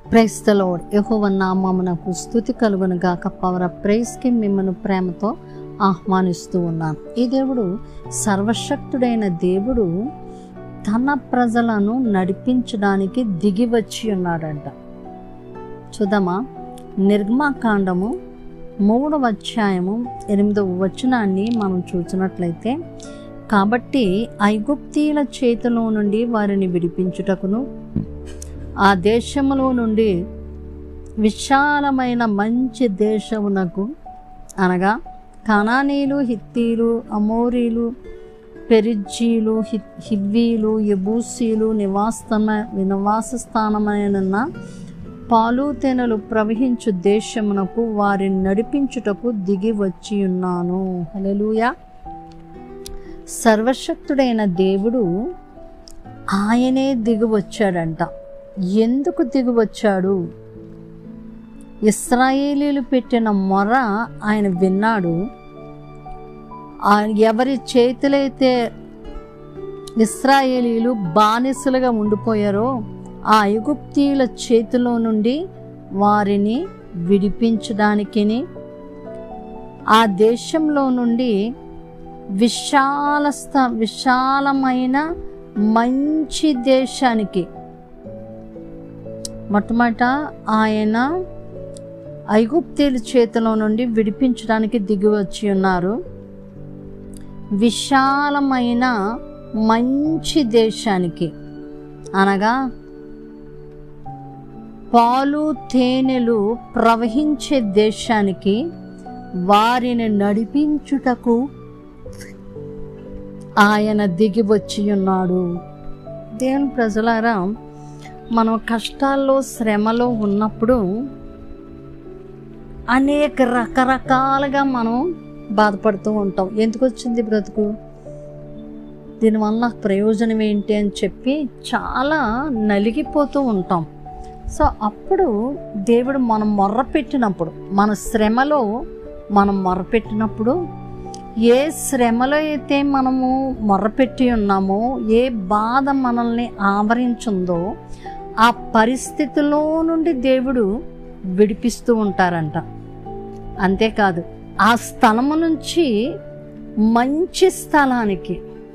ప్రైస్తలో యహోవ నామమునకు స్థుతి కలుగును గాక పవర్ ప్రైస్కి మిమ్మల్ని ప్రేమతో ఆహ్వానిస్తూ ఉన్నాను ఈ దేవుడు సర్వశక్తుడైన దేవుడు తన ప్రజలను నడిపించడానికి దిగి వచ్చి ఉన్నాడంట చూద్దామా నిర్మాకాండము మూడవ అధ్యాయము ఎనిమిదవ వచనాన్ని మనం చూసినట్లయితే కాబట్టి ఐగుప్తీల చేతిలో నుండి వారిని విడిపించుటకును ఆ దేశములో నుండి విశాలమైన మంచి దేశమునకు అనగా కనానీలు హిత్తీలు అమోరీలు పెరిజ్జీలు హి హివ్వీలు యబూసీలు నివాసమ నివాస స్థానమైన పాలు తేనెలు ప్రవహించు దేశమునకు వారిని నడిపించుటకు దిగి వచ్చి ఉన్నాను హల్లెలూయా సర్వశక్తుడైన దేవుడు ఆయనే దిగి వచ్చాడంట ఎందుకు దిగి వచ్చాడు ఇస్రాయేలీలు పెట్టిన మొర ఆయన విన్నాడు ఆ- ఎవరి చేతులైతే ఇస్రాయేలీలు బానిసలుగా ఉండిపోయారో ఆ ఐగుప్తీయుల చేతిలో నుండి వారిని విడిపించడానికిని ఆ దేశంలో నుండి విశాల స్థ- విశాలమైన మంచి దేశానికి మొట్టమొదట ఆయన ఐగుప్తీయుల చేతిలో నుండి విడిపించడానికి దిగి వచ్చి ఉన్నారు విశాలమైన మంచి దేశానికి అనగా పాలు తేనెలు ప్రవహించే దేశానికి వారిని నడిపించుటకు ఆయన దిగి వచ్చి ఉన్నాడు దేవుని ప్రజలారా మనం కష్టాల్లో శ్రమలో ఉన్నప్పుడు అనేక రకరకాలుగా మనం బాధపడుతూ ఉంటాం ఎందుకు వచ్చింది బ్రతుకు దీనివల్ల నాకు ప్రయోజనం ఏంటి అని చెప్పి చాలా నలిగిపోతూ ఉంటాం సో అప్పుడు దేవుడు మనం మొర్ర పెట్టినప్పుడు మన శ్రమలో మనం మొర్ర పెట్టినప్పుడు ఏ శ్రమలో అయితే మనము మొర్రపెట్టి ఉన్నామో ఏ బాధ మనల్ని ఆవరించిందో ఆ పరిస్థితిలో నుండి దేవుడు విడిపిస్తూ ఉంటారంట అంతేకాదు ఆ స్థలము నుంచి మంచి స్థలానికి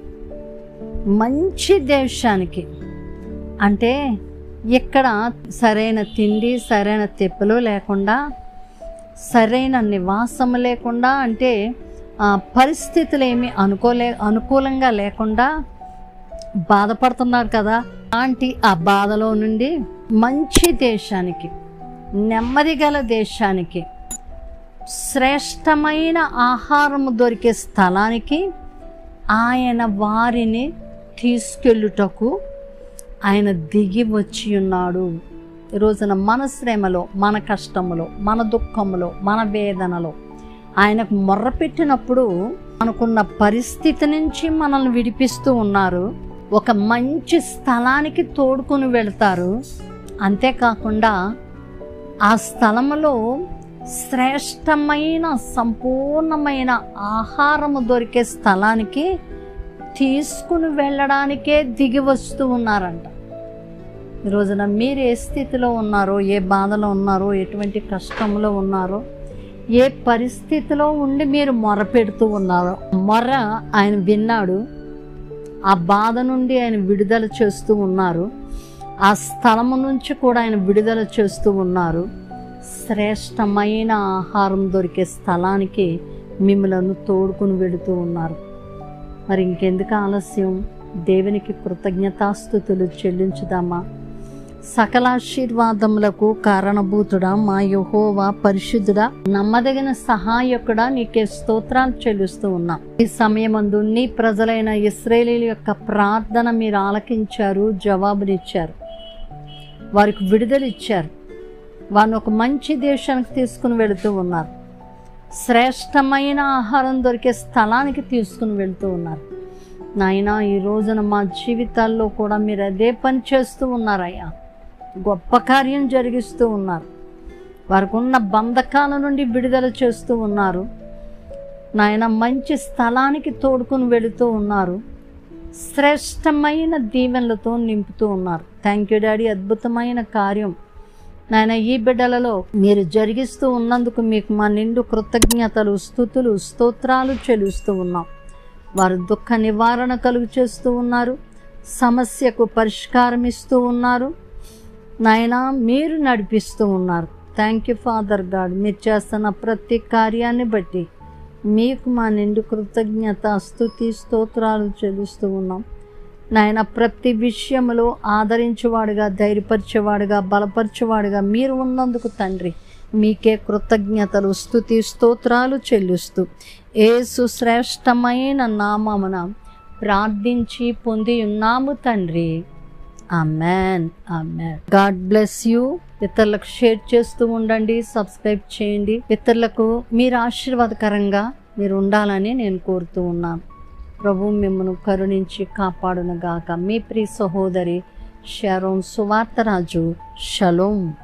మంచి దేశానికి అంటే ఇక్కడ సరైన తిండి సరైన తెప్పలు లేకుండా సరైన నివాసం లేకుండా అంటే ఆ, పరిస్థితులు ఏమి అనుకోలే అనుకూలంగా లేకుండా బాధపడుతున్నారు కదా అలాంటి ఆ బాధలో నుండి మంచి దేశానికి నెమ్మది గల దేశానికి శ్రేష్టమైన ఆహారము దొరికే స్థలానికి ఆయన వారిని తీసుకెళ్ళుటకు ఆయన దిగి వచ్చి ఉన్నాడు ఈ రోజున మన శ్రమలో మన కష్టములో మన దుఃఖములో మన వేదనలో ఆయనకు మొర్ర పెట్టినప్పుడు మనకున్న పరిస్థితి నుంచి మనల్ని విడిపిస్తూ ఉన్నారు ఒక మంచి స్థలానికి తోడుకొని వెళ్తారు అంతేకాకుండా ఆ స్థలములో శ్రేష్టమైన సంపూర్ణమైన ఆహారము దొరికే స్థలానికి తీసుకుని వెళ్ళడానికే దిగి వస్తూ ఉన్నారంట ఈ రోజున మీరు ఏ స్థితిలో ఉన్నారో ఏ బాధలో ఉన్నారో ఎటువంటి కష్టంలో ఉన్నారో ఏ పరిస్థితిలో ఉండి మీరు మొర పెడుతూ ఉన్నారో మొర ఆయన విన్నాడు ఆ బాధ నుండి ఆయన విడుదల చేస్తూ ఉన్నారు ఆ స్థలము నుంచి కూడా ఆయన విడుదల చేస్తూ ఉన్నారు శ్రేష్టమైన ఆహారం దొరికే స్థలానికి మిమ్మలను తోడుకుని వెళుతూ ఉన్నారు మరి ఇంకెందుకు ఆలస్యం దేవునికి కృతజ్ఞతాస్థుతులు చెల్లించుదామా సకలాశీర్వాదములకు కారణభూతుడా మా యహోవా పరిశుద్ధుడా నమ్మదగిన సహాయకుడా నీకే స్తోత్రాలు చెల్లిస్తూ ఉన్నాం ఈ సమయమందు నీ ప్రజలైన ఇస్రాయేలీల యొక్క ప్రార్థన మీరు ఆలకించారు జవాబునిచ్చారు వారికి విడుదల ఇచ్చారు వారిని ఒక మంచి దేశానికి తీసుకుని వెళుతూ ఉన్నారు శ్రేష్టమైన ఆహారం దొరికే స్థలానికి తీసుకుని వెళ్తూ ఉన్నారు నాయన ఈ రోజున మా జీవితాల్లో కూడా మీరు అదే పని చేస్తూ ఉన్నారయ్యా గొప్ప కార్యం జరిగిస్తూ ఉన్నారు వారికి ఉన్న బంధకాల నుండి విడుదల చేస్తూ ఉన్నారు నాయన మంచి స్థలానికి తోడుకుని వెళుతూ ఉన్నారు శ్రేష్టమైన దీవెనలతో నింపుతూ ఉన్నారు థ్యాంక్ యూ డాడీ అద్భుతమైన కార్యం నాయన ఈ బిడ్డలలో మీరు జరిగిస్తూ ఉన్నందుకు మీకు మా నిండు కృతజ్ఞతలు స్థుతులు స్తోత్రాలు చెల్లిస్తూ ఉన్నాం వారు దుఃఖ నివారణ కలుగు చేస్తూ ఉన్నారు సమస్యకు పరిష్కారం ఇస్తూ ఉన్నారు నాయన మీరు నడిపిస్తూ ఉన్నారు థ్యాంక్ యూ ఫాదర్ గాడ్ మీరు చేస్తున్న ప్రతి కార్యాన్ని బట్టి మీకు మా నిండు కృతజ్ఞత స్థుతి స్తోత్రాలు చెల్లిస్తూ ఉన్నాం నాయన ప్రతి విషయంలో ఆదరించేవాడుగా ధైర్యపరిచేవాడుగా బలపరిచేవాడుగా మీరు ఉన్నందుకు తండ్రి మీకే కృతజ్ఞతలు స్థుతి స్తోత్రాలు చెల్లిస్తూ ఏసు శ్రేష్టమైన నామమున ప్రార్థించి పొంది ఉన్నాము తండ్రి amen amen God bless you ఇతరులకు షేర్ చేస్తూ ఉండండి సబ్స్క్రైబ్ చేయండి ఇతరులకు మీరు ఆశీర్వాదకరంగా మీరు ఉండాలని నేను కోరుతూ ఉన్నాను ప్రభు మిమ్మల్ని కరుణించి కాపాడునగాక మీ ప్రియ సహోదరి షరోన్ సువార్తరాజు షలోం